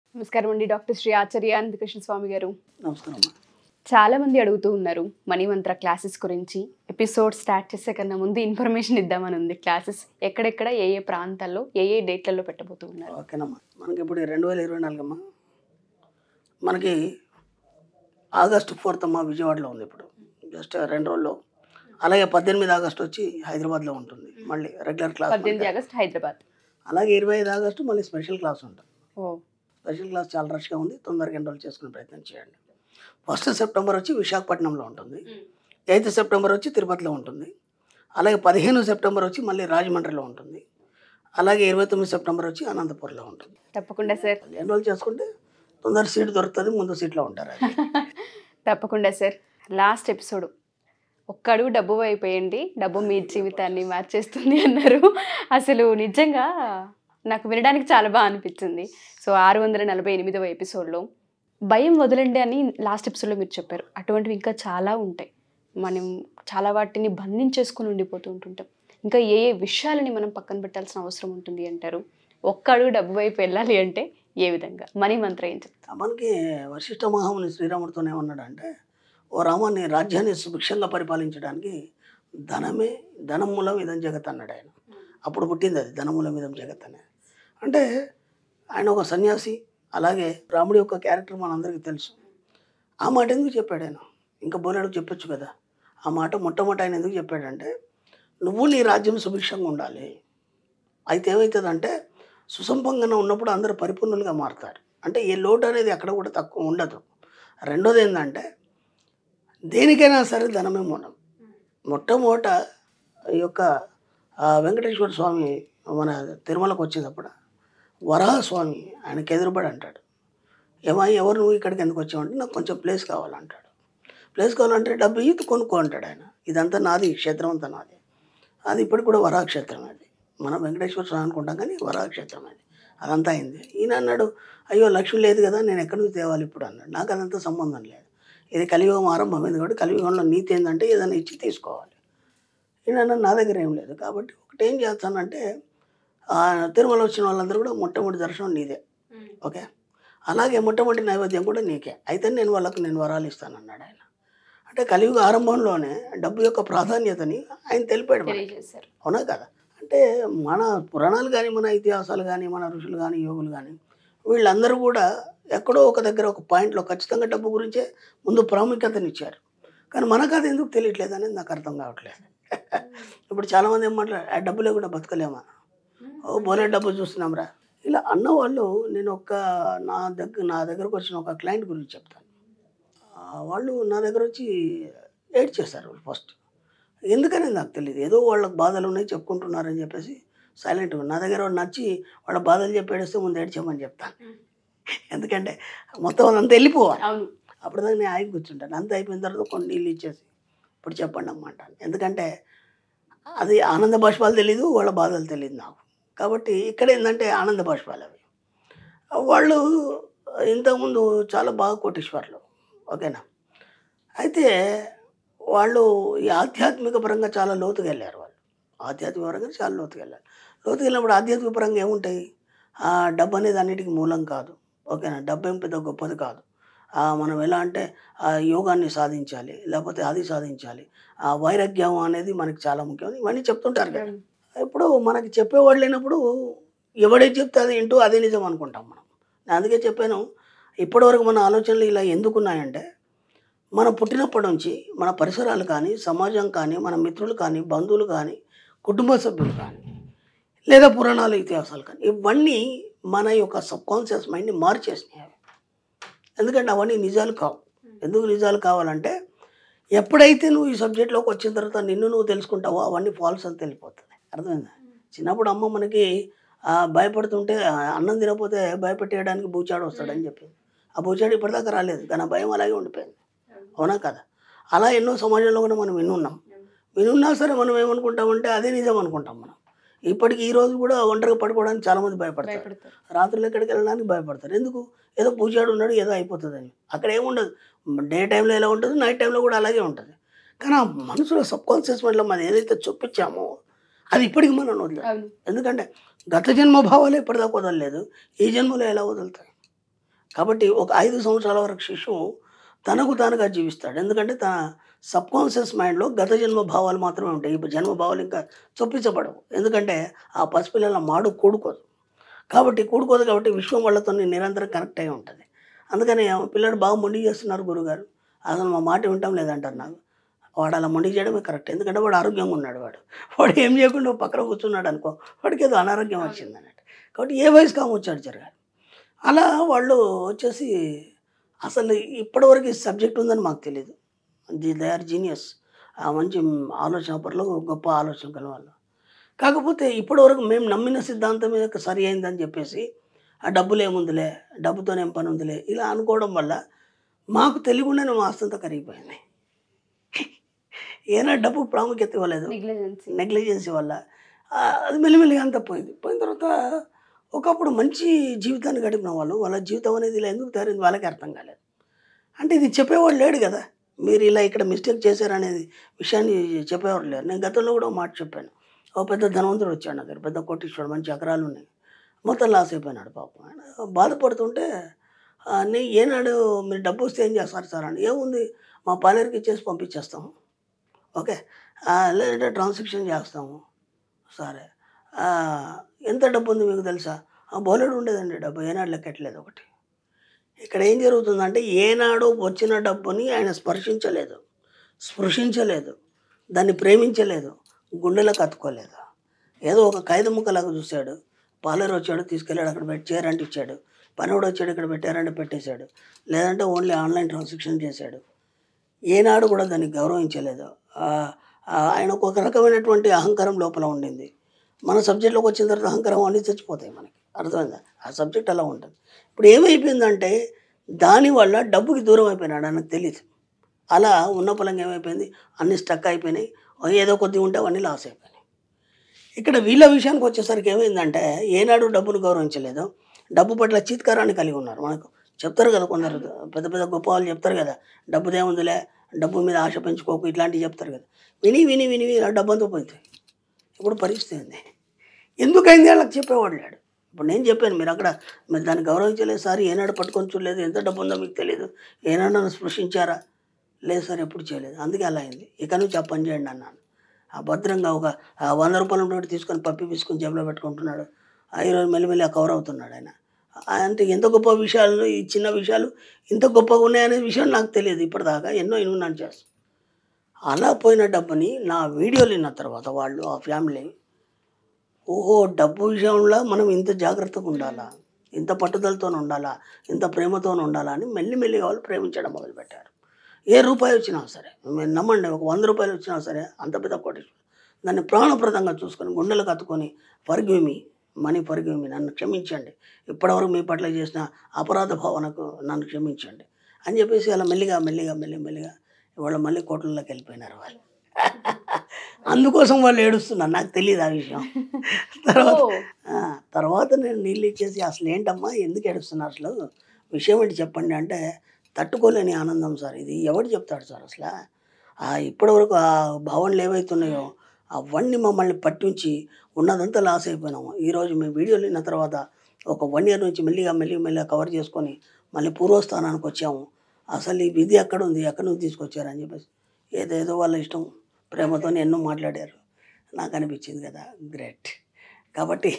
నమస్కారం అండి డాక్టర్ శ్రీ ఆచార్య అనంతకృష్ణ స్వామి గారు నమస్కారం అమ్మా చాలా మంది అడుగుతూ ఉన్నారు మనీ మంత్ర క్లాసెస్ గురించి ఎపిసోడ్ స్టార్ట్ చేసే కన్నా ముందు ఇన్ఫర్మేషన్ ఇద్దామని ఉంది క్లాసెస్ ఎక్కడెక్కడ ఏ ఏ ప్రాంతాల్లో ఏ ఏ డేట్లలో పెట్టబోతూ ఉన్నారు ఓకేనమ్మా మనకి ఇప్పుడు రెండు వేల ఇరవై నాలుగు అమ్మా మనకి ఆగస్టు ఫోర్త్ అమ్మా విజయవాడలో ఉంది ఇప్పుడు జస్ట్ రెండు రోజుల్లో అలాగే పద్దెనిమిది ఆగస్టు వచ్చి హైదరాబాద్లో ఉంటుంది మళ్ళీ రెగ్యులర్ క్లాస్ పద్దెనిమిది ఆగస్ట్ హైదరాబాద్ అలాగే ఇరవై ఐదు ఆగస్టు మళ్ళీ స్పెషల్ క్లాస్ ఉంటుంది ఓ స్పెషల్ క్లాస్ చాలా రష్గా ఉంది తొందరగా ఎన్రోల్ చేసుకునే ప్రయత్నం చేయండి ఫస్ట్ సెప్టెంబర్ వచ్చి విశాఖపట్నంలో ఉంటుంది ఎయిత్ సెప్టెంబర్ వచ్చి తిరుపతిలో ఉంటుంది అలాగే పదిహేను సెప్టెంబర్ వచ్చి మళ్ళీ రాజమండ్రిలో ఉంటుంది అలాగే ఇరవై తొమ్మిది సెప్టెంబర్ వచ్చి అనంతపూర్లో ఉంటుంది తప్పకుండా సార్ ఎన్రోల్ చేసుకుంటే తొందర సీట్ దొరుకుతుంది ముందు సీట్లో ఉంటారు అది. తప్పకుండా సార్ లాస్ట్ ఎపిసోడ్ ఒక్క అడుగు డబ్బు అయిపోయండి డబ్బు మీ జీవితాన్ని మార్చేస్తుంది అన్నారు అసలు నిజంగా నాకు వినడానికి చాలా బాగా అనిపించింది సో ఆరు వందల నలభై ఎనిమిదవ ఎపిసోడ్లో భయం వదలండి అని లాస్ట్ ఎపిసోడ్లో మీరు చెప్పారు అటువంటివి ఇంకా చాలా ఉంటాయి మనం చాలా వాటిని బంధించేసుకుని ఉండిపోతూ ఉంటుంటాం ఇంకా ఏ ఏ విషయాలని మనం పక్కన పెట్టాల్సిన అవసరం ఉంటుంది అంటారు ఒక్క అడుగు డబ్బు వైపు వెళ్ళాలి అంటే ఏ విధంగా మనీ మంత్రం ఏం చెప్తారు మనకి వశిష్ఠ మహాముని శ్రీరాముడితోనే ఉన్నాడంటే ఓ రామాన్ని రాజ్యాన్ని సుభిక్షంగా పరిపాలించడానికి ధనమే ధనం మూలం ఇదం జగత్ అన్నాడు ఆయన అప్పుడు పుట్టింది అది ధనమూలం ఇదం జగత్ అనేది అంటే ఆయన ఒక సన్యాసి అలాగే రాముడి యొక్క క్యారెక్టర్ మనందరికీ తెలుసు ఆ మాట ఎందుకు చెప్పాడు ఆయన ఇంకా బోలేడు చెప్పొచ్చు కదా ఆ మాట మొట్టమొదటి ఆయన ఎందుకు చెప్పాడంటే నువ్వు నీ రాజ్యం సుభిక్షంగా ఉండాలి అయితే ఏమవుతుందంటే సుసంపంగా ఉన్నప్పుడు అందరూ పరిపూర్ణులుగా మారుతారు అంటే ఏ లోటు అనేది ఎక్కడ కూడా తక్కువ ఉండదు రెండోది ఏంటంటే దేనికైనా సరే ధనమే మూలం మొట్టమొదట ఈ యొక్క ఆ, వెంకటేశ్వర స్వామి మన తిరుమలకు వచ్చేటప్పుడు వరాహస్వామి ఆయనకి ఎదురుబడి అంటాడు ఏమా ఎవరు నువ్వు ఇక్కడికి ఎందుకు వచ్చావంటే నాకు కొంచెం ప్లేస్ కావాలంటాడు ప్లేస్ కావాలంటే డబ్బు ఈత కొనుక్కో అంటాడు ఆయన ఇదంతా నాది ఈ క్షేత్రం అంతా నాది అది ఇప్పటికి కూడా వరాహక్షేత్రం అది మనం వెంకటేశ్వర స్వామి అనుకుంటాం కానీ వరాహక్షేత్రం అది అదంతా అయింది ఈయన అన్నాడు అయ్యో లక్ష్మి లేదు కదా నేను ఎక్కడి నుంచి తేవాలి ఇప్పుడు అన్నాడు నాకు అదంతా సంబంధం లేదు ఇది కలియుగం ఆరంభమైంది కాబట్టి కలియుగంలో నీతి ఏంటంటే ఏదైనా ఇచ్చి తీసుకోవాలి ఈయన అన్నాడు, నా దగ్గర ఏం లేదు కాబట్టి ఒకటి ఏం చేస్తానంటే ఆ, తిరుమల వచ్చిన వాళ్ళందరూ కూడా మొట్టమొదటి దర్శనం నీదే ఓకే అలాగే మొట్టమొదటి నైవేద్యం కూడా నీకే అయితే నేను వాళ్ళకు నేను వరాలు ఇస్తానన్నాడు ఆయన అంటే కలియుగ ఆరంభంలోనే డబ్బు యొక్క ప్రాధాన్యతని ఆయన తెలిపాడు మనకి. తెలియజేశారు అవునా కదా అంటే మన పురాణాలు కానీ మన ఇతిహాసాలు కానీ మన ఋషులు కానీ యోగులు కానీ వీళ్ళందరూ కూడా ఎక్కడో ఒక దగ్గర ఒక పాయింట్లో ఖచ్చితంగా డబ్బు గురించే ముందు ప్రాముఖ్యతనిచ్చారు కానీ మనకు అది ఎందుకు తెలియట్లేదు అనేది నాకు అర్థం కావట్లేదు ఇప్పుడు చాలామంది ఏం మాట్లాడారు ఆ డబ్బు లేకుండా బతకలేమా ఓ బోలే డబ్బు చూస్తున్నాంరా ఇలా అన్నవాళ్ళు నేను ఒక నా దగ్గర నా దగ్గరకు వచ్చిన ఒక క్లయింట్ గురించి చెప్తాను ఆ, వాళ్ళు నా దగ్గర వచ్చి ఏడ్ చేశారు ఫస్ట్ ఎందుకని నాకు తెలియదు ఏదో వాళ్ళకి బాధలు ఉన్నాయి చెప్పుకుంటున్నారని చెప్పేసి సైలెంట్ నా దగ్గర వాడు నచ్చి వాళ్ళ బాధలు చెప్పేస్తే ముందు ఏడ్చేయమని చెప్తాను ఎందుకంటే మొత్తం అదంతా వెళ్ళిపోవాలి అవును అప్పుడు దాకా నేను ఆగి కూర్చుంటాను అంత అయిపోయిన తర్వాత కొన్ని నీళ్ళు ఇచ్చేసి ఇప్పుడు చెప్పండి అమ్మ అంటాను ఎందుకంటే అది ఆనంద బాష్పాలు తెలీదు వాళ్ళ బాధలు తెలియదు నాకు కాబట్టి ఇక్కడ ఏంటంటే ఆనంద బాష్పాలు అవి వాళ్ళు ఇంతకుముందు చాలా బాగా కోటీశ్వర్లు ఓకేనా అయితే వాళ్ళు ఈ ఆధ్యాత్మిక పరంగా చాలా లోతుగా వెళ్ళారు వాళ్ళు ఆధ్యాత్మిక పరంగా చాలా లోతుగా వెళ్ళారు లోతుగా వెళ్ళినప్పుడు ఆధ్యాత్మిక పరంగా ఏముంటాయి ఆ డబ్బు అనేది అన్నిటికీ మూలం కాదు ఓకేనా డబ్బు ఏం పెద్ద గొప్పది కాదు ఆ మనం ఎలా అంటే ఆ యోగాన్ని సాధించాలి లేకపోతే అది సాధించాలి ఆ వైరాగ్యం అనేది మనకి చాలా ముఖ్యం ఇవన్నీ చెప్తుంటారు కదా ఇప్పుడు మనకి చెప్పేవాడు లేనప్పుడు ఎవడేది చెప్తే అది ఏంటో అదే నిజం అనుకుంటాం మనం నేను అందుకే చెప్పాను ఇప్పటివరకు మన ఆలోచనలు ఇలా ఎందుకున్నాయంటే మనం పుట్టినప్పటి నుంచి మన పరిసరాలు కానీ సమాజం కానీ మన మిత్రులు కానీ బంధువులు కానీ కుటుంబ సభ్యులు కానీ లేదా పురాణాలు ఇతిహాసాలు కానీ ఇవన్నీ మన యొక్క సబ్ కాన్షియస్ మైండ్ని మార్చేసినాయి అవి. ఎందుకంటే అవన్నీ నిజాలు కావు ఎందుకు నిజాలు కావాలంటే ఎప్పుడైతే నువ్వు ఈ సబ్జెక్ట్లోకి వచ్చిన తర్వాత నిన్ను నువ్వు తెలుసుకుంటావో అవన్నీ ఫాల్స్ అని తెలిపోతుంది అర్థమైందా చిన్నప్పుడు అమ్మ మనకి ఆ, భయపడుతుంటే ఆ, అన్నం తినకపోతే భయపెట్టేయడానికి బూచాడు వస్తాడని చెప్పింది ఆ బూచాడు ఇప్పటిదాకా రాలేదు కానీ ఆ భయం అలాగే ఉండిపోయింది అవునా కదా అలా ఎన్నో సమాజంలో కూడా మనం వినున్నాం వినున్నా సరే మనం ఏమనుకుంటామంటే అదే నిజం అనుకుంటాం మనం ఇప్పటికి ఈ రోజు కూడా ఒంటరిగా పడుకోవడానికి చాలామంది భయపడతారు భయపడతారు రాత్రులు ఎక్కడికి వెళ్ళడానికి భయపడతారు ఎందుకు ఏదో పూజాడు ఉన్నాడు ఏదో అయిపోతుందని అక్కడ ఏముండదు డే టైంలో ఎలా ఉంటుంది నైట్ టైంలో కూడా అలాగే ఉంటుంది కానీ ఆ మనసులో సబ్ కాన్షియస్ మైండ్లో మనం ఏదైతే చొప్పించామో అది ఇప్పటికి మనం వదలదు అవును ఎందుకంటే గత జన్మ భావాలు ఇప్పటిదాకా వదలలేదు ఈ జన్మలో ఎలా వదులుతాయి కాబట్టి ఒక ఐదు సంవత్సరాల వరకు శిశువు తనకు తానుగా జీవిస్తాడు ఎందుకంటే తన సబ్ కాన్షియస్ మైండ్లో గత జన్మ భావాలు మాత్రమే ఉంటాయి ఈ జన్మ భావాలు ఇంకా చొప్పించబడవు ఎందుకంటే ఆ పసిపిల్లల మాడు కూడుకోదు కాబట్టి కూడుకోదు కాబట్టి విశ్వం వాళ్ళతో నిరంతరం కనెక్ట్ అయి ఉంటుంది అందుకని ఆ పిల్లడు బాగా మొండి చేస్తున్నారు గురుగారు అసలు మా మాట వింటాం లేదంటారు నాకు వాడు అలా మొండి చేయడమే కరెక్ట్ ఎందుకంటే వాడు ఆరోగ్యంగా ఉన్నాడు వాడు వాడు ఏం చేయకుండా పక్కన కూర్చున్నాడు అనుకో వాడికి ఏదో అనారోగ్యం వచ్చింది అన్నట్టు కాబట్టి ఏ వయసు కాము వచ్చాడు జరగాలి అలా వాళ్ళు వచ్చేసి అసలు ఇప్పటివరకు ఈ సబ్జెక్ట్ ఉందని మాకు తెలియదు ది దే ఆర్ జీనియస్ ఆ మంచి ఆలోచన పరులు గొప్ప ఆలోచన కల వాళ్ళు కాకపోతే ఇప్పటివరకు మేము నమ్మిన సిద్ధాంతం మీద సరి అయిందని చెప్పేసి ఆ డబ్బులు ఏముందిలే డబ్బుతోనే ఏం పని ఉందిలే ఇలా అనుకోవడం వల్ల మాకు తెలియకుండానే మా ఆస్తంతా కరిగిపోయింది ఏనా డబ్బు ప్రాముఖ్యత ఇవ్వలేదు నెగ్లిజెన్సీ నెగ్లిజెన్సీ వల్ల ఆ, అది మెల్లిమెల్లిగా అంతా పోయింది పోయిన తర్వాత ఒకప్పుడు మంచి జీవితాన్ని గడిపిన వాళ్ళు వాళ్ళ జీవితం అనేది ఇలా ఎందుకు తయారైంది వాళ్ళకి అర్థం కాలేదు అంటే ఇది చెప్పేవాడు లేడు కదా మీరు ఇలా ఇక్కడ మిస్టేక్ చేశారనేది విషయాన్ని చెప్పేవాడు లేరు నేను గతంలో కూడా ఒక మాట చెప్పాను ఓ పెద్ద ధనవంతుడు వచ్చాడు నా దగ్గర పెద్ద కోటీశ్వరుడు మంచి ఎకరాలు ఉన్నాయి మొత్తం లాస్ అయిపోయినాడు పాపం ఆయన బాధపడుతుంటే "ఆ, నీ ఏనాడు మీరు డబ్బు వస్తే ఏం చేస్తారు సార్ అని ఏముంది మా పాలేరుకి ఇచ్చేసి పంపించేస్తాము ఓకే ఆ, లేదంటే ట్రాన్సాక్షన్ చేస్తాము సరే ఆ, ఎంత డబ్బు ఉంది మీకు తెలుసా ఆ బోలెడు ఉండేదండి డబ్బు ఏనాడు లెక్కట్లేదు ఒకటి ఇక్కడ ఏం జరుగుతుందంటే ఏనాడు వచ్చిన డబ్బుని ఆయన స్పర్శించలేదు స్పృశించలేదు దాన్ని ప్రేమించలేదు గుండెలకు అతుకోలేదు ఏదో ఒక ఖైదు ముక్కలాగా చూశాడు పాలర్ వచ్చాడు తీసుకెళ్ళాడు అక్కడ పెట్టి చేరంటే ఇచ్చాడు పనివాడు వచ్చాడు ఇక్కడ పెట్టారంటే పెట్టేశాడు లేదంటే ఓన్లీ ఆన్లైన్ ట్రాన్సాక్షన్ చేశాడు ఏనాడు కూడా దాన్ని గౌరవించలేదు ఆ, ఆ, ఆయనకు ఒక రకమైనటువంటి అహంకారం లోపల ఉండింది మన సబ్జెక్ట్లోకి వచ్చిన తర్వాత అహంకారం అన్నీ చచ్చిపోతాయి మనకి అర్థమైందా ఆ సబ్జెక్ట్ అలా ఉంటుంది ఇప్పుడు ఏమైపోయిందంటే దానివల్ల డబ్బుకి దూరం అయిపోయినాడు ఆయనకు తెలియదు అలా ఉన్న పొలంగా ఏమైపోయింది అన్ని స్టక్ అయిపోయినాయి ఏదో కొద్దిగా ఉంటే అవన్నీ లాస్ అయిపోయినాయి ఇక్కడ వీళ్ళ విషయానికి వచ్చేసరికి ఏమైందంటే ఏనాడు డబ్బును గౌరవించలేదు డబ్బు పట్ల చీత్కారాన్ని కలిగి ఉన్నారు మనకు చెప్తారు కదా కొందరు పెద్ద పెద్ద గొప్ప వాళ్ళు చెప్తారు కదా డబ్బుదేముందిలే డబ్బు మీద ఆశ పెంచుకోకు ఇట్లాంటివి చెప్తారు కదా విని విని విని విని ఆ డబ్బు అంతా పోయింది ఇప్పుడు పరిస్థితి ఏంది ఎందుకైంది వాళ్ళకి చెప్పేవాడు లేడు ఇప్పుడు నేను చెప్పాను మీరు అక్కడ మీరు దాన్ని గౌరవించలేదు సార్ ఏనాడు పట్టుకొని చూడలేదు ఎంత డబ్బు ఉందో మీకు తెలియదు ఏనాడు నన్ను స్పృశించారా లేదు సార్ ఎప్పుడు చేయలేదు అందుకే అలా అయింది ఇక నుంచి ఆ పని చేయండి అన్నాను ఆ భద్రంగా ఒక ఆ వంద రూపాయలు ఉన్నట్టు తీసుకొని పప్పి తీసుకొని జేబులో పెట్టుకుంటున్నాడు ఆ ఈరోజు మెల్లిమెల్లి కవర్ అవుతున్నాడు ఆయన ఆ అంటే ఎంత గొప్ప విషయాలు ఈ చిన్న విషయాలు ఇంత గొప్పగా ఉన్నాయనే విషయం నాకు తెలియదు ఇప్పటిదాకా ఎన్నో ఇన్నాను చేస్తాను అలా పోయిన డబ్బుని నా వీడియోలు విన్న తర్వాత వాళ్ళు ఆ ఫ్యామిలీ ఓహో డబ్బు విషయంలో మనం ఇంత జాగ్రత్తగా ఉండాలా ఇంత పట్టుదలతో ఉండాలా ఇంత ప్రేమతో ఉండాలా అని మెల్లిమెల్లిగా వాళ్ళు ప్రేమించడం మొదలుపెట్టారు ఏ రూపాయి వచ్చినా సరే మీరు నమ్మండి ఒక వంద రూపాయలు వచ్చినా సరే అంత పెద్ద కోటేశ్వరం దాన్ని ప్రాణప్రదంగా చూసుకొని గుండెలకు కత్తుకొని పరిగిమి మనీ పరిగిమి నన్ను క్షమించండి ఇప్పటివరకు మీ పట్ల చేసిన అపరాధ భావనకు నన్ను క్షమించండి అని చెప్పేసి అలా మెల్లిగా మెల్లిగా మెల్లి మెల్లిగా ఇవాళ మళ్ళీ కోట్లలోకి వెళ్ళిపోయినారు వాళ్ళు అందుకోసం వాళ్ళు ఏడుస్తున్నారు నాకు తెలియదు ఆ విషయం తర్వాత ఆ, తర్వాత నేను నీళ్ళు ఇచ్చేసి అసలు ఏంటమ్మా ఎందుకు ఏడుస్తున్నారు అసలు విషయం ఏంటి చెప్పండి అంటే తట్టుకోలేని ఆనందం సార్ ఇది ఎవడు చెప్తాడు సార్ అసలు ఆ ఇప్పటివరకు ఆ భావనలు ఏవైతున్నాయో అవన్నీ మమ్మల్ని పట్టించి ఉన్నదంతా లాస్ అయిపోయినాము ఈరోజు మీ వీడియోలు విన్న తర్వాత ఒక వన్ ఇయర్ నుంచి మెల్లిగా మెల్లిగా మెల్లిగా కవర్ చేసుకొని మళ్ళీ పూర్వస్థానానికి వచ్చాము అసలు ఈ విధి ఎక్కడ ఉంది ఎక్కడి నుంచి తీసుకొచ్చారని చెప్పేసి ఏదేదో వాళ్ళ ఇష్టం ప్రేమతో ఎన్నో మాట్లాడారు నాకు అనిపించింది కదా గ్రేట్ కాబట్టి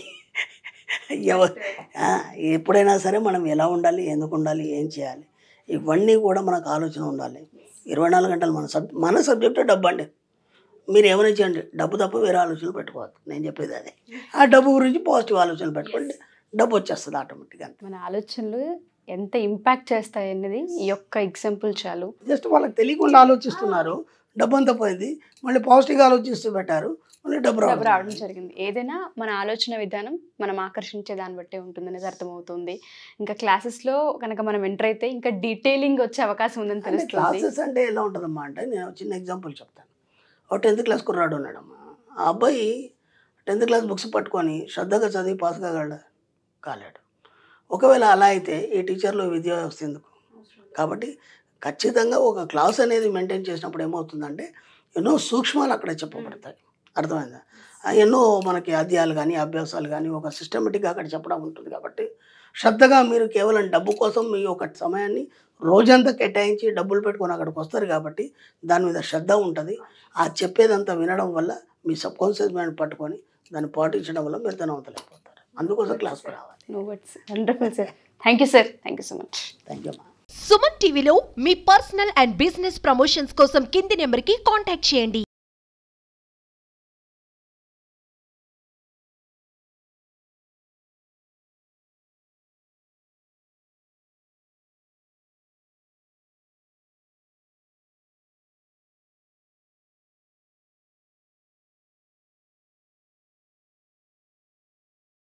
ఎవ ఆ, ఎప్పుడైనా సరే మనం ఎలా ఉండాలి ఎందుకు ఉండాలి ఏం చేయాలి ఇవన్నీ కూడా మనకు ఆలోచన ఉండాలి ఇరవై నాలుగు గంటలు మన సబ్ మన సబ్జెక్టే డబ్బు అండి మీరు ఏమైనా చేయండి డబ్బు తప్ప వేరే ఆలోచనలు పెట్టుకోవద్దు నేను చెప్పేది అదే ఆ డబ్బు గురించి పాజిటివ్ ఆలోచనలు పెట్టుకోండి డబ్బు వచ్చేస్తుంది ఆటోమేటిక్గా మన ఆలోచనలు ఎంత ఇంపాక్ట్ చేస్తాయి అన్నది ఈ యొక్క ఎగ్జాంపుల్ చాలు జస్ట్ వాళ్ళకి తెలియకుండా ఆలోచిస్తున్నారు డబ్బు అంతా పోయింది మళ్ళీ పాజిటివ్గా ఆలోచిస్తూ పెట్టారు మళ్ళీ డబ్బు డబ్బు రావడం రావడం జరిగింది ఏదైనా మన ఆలోచన విధానం మనం ఆకర్షించే దాన్ని బట్టే ఉంటుంది అనేది అర్థమవుతుంది ఇంకా క్లాసెస్లో కనుక మనం ఎంటర్ అయితే ఇంకా డీటెయిలింగ్ వచ్చే అవకాశం ఉందని అంటే తెలుస్తుంది క్లాసెస్ అంటే ఎలా ఉంటుందమ్మా అంటే నేను ఒక చిన్న ఎగ్జాంపుల్ చెప్తాను ఒక టెన్త్ క్లాస్ కుర్రాడు ఉన్నాడమ్మా ఆ అబ్బాయి టెన్త్ క్లాస్ బుక్స్ పట్టుకొని శ్రద్ధగా చదివి పాస్ కాగలడు కాలేడు ఒకవేళ అలా అయితే ఈ టీచర్లు విద్యా వ్యవస్థ ఎందుకు కాబట్టి ఖచ్చితంగా ఒక క్లాస్ అనేది మెయింటైన్ చేసినప్పుడు ఏమవుతుందంటే ఎన్నో సూక్ష్మాలు అక్కడ చెప్పబడతాయి అర్థమైందా ఆ, ఎన్నో మనకి అధ్యాయాలు కానీ అభ్యాసాలు కానీ ఒక సిస్టమేటిక్గా అక్కడ చెప్పడం ఉంటుంది కాబట్టి శ్రద్ధగా మీరు కేవలం డబ్బు కోసం మీ ఒక సమయాన్ని రోజంతా కేటాయించి డబ్బులు పెట్టుకొని అక్కడికి వస్తారు కాబట్టి దాని మీద శ్రద్ధ ఉంటుంది ఆ చెప్పేదంతా వినడం వల్ల మీ సబ్ కాన్షియస్ మైండ్ పట్టుకొని దాన్ని పాటించడం వల్ల మీరు ధనవంతులైపోతారు అందుకోసం క్లాస్కి రావాలి no words wonderful sir thank you sir thank you so much thank you అమ్మా సుమన్ టీవీలో మీ పర్సనల్ అండ్ బిజినెస్ ప్రమోషన్స్ కోసం కింది నెంబర్కి కాంటాక్ట్ చేయండి